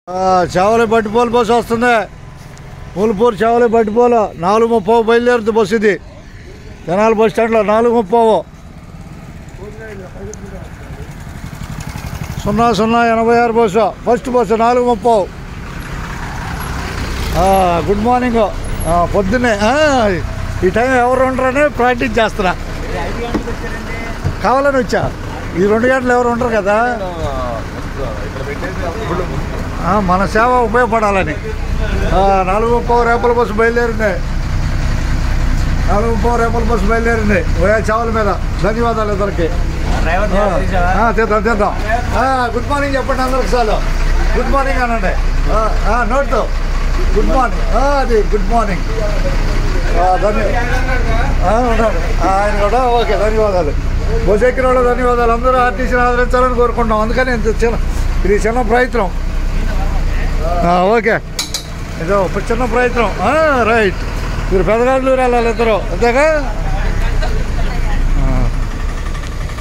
Chavali బట్టిపోలు bus వస్తుంది మూలపూర్ చావలి బట్టిపోలు నాలుగు ముప్పావు బయలుదేరుతుంది బస్సు ఇది తెనాలి బస్ స్టాండ్లో నాలుగు ముప్పావు సున్నా సున్నా ఎనభై ఆరు బస్సు ఫస్ట్ బస్సు నాలుగు ముప్పావు ఆ, గుడ్ మార్నింగ్ ఆ, పొద్దున్నే ఆ, ఈ టైం ఎవరు ఉండరని ప్రాక్టీస్ చేస్తున్నా కావాలని వచ్చా ఈ రెండు గంటలు ఎవరు ఉండరు కదా ఆ, మన సేవ ఉపయోగపడాలని ఆ, నాలుగు ముప్పై రేపల బస్సు బయలుదేరింది నాలుగు ముప్పై రేపల బస్సు బయలుదేరింది ఓయా చావల మీద ధన్యవాదాలు ఇద్దరికి ఆ, ఆ, తీద్దాం తీద్దాం ఆ, గుడ్ మార్నింగ్ చెప్పండి అందరికి చాలు గుడ్ మార్నింగ్ అనండి ఆ, ఆ, నోట్తో గుడ్ మార్నింగ్ ఆ, అది గుడ్ మార్నింగ్ ఆ, ధన్య ఆ, ఉన్నాడు. ఆ, ఆయన కూడా ఓకే ధన్యవాదాలు బస్సు ఎక్కిన వాళ్ళు ధన్యవాదాలు అందరూ ఆర్టీసీని ఆదరించాలని కోరుకుంటున్నాం అందుకని ఇంత చిన్న ఇది చిన్న ప్రయత్నం ఆ, ఓకే ఇదో ఒక చిన్న ప్రయత్నం ఆ, రైట్ మీరు పెదగాళ్ళు వెళ్ళాలి ఇద్దరు అంతేగా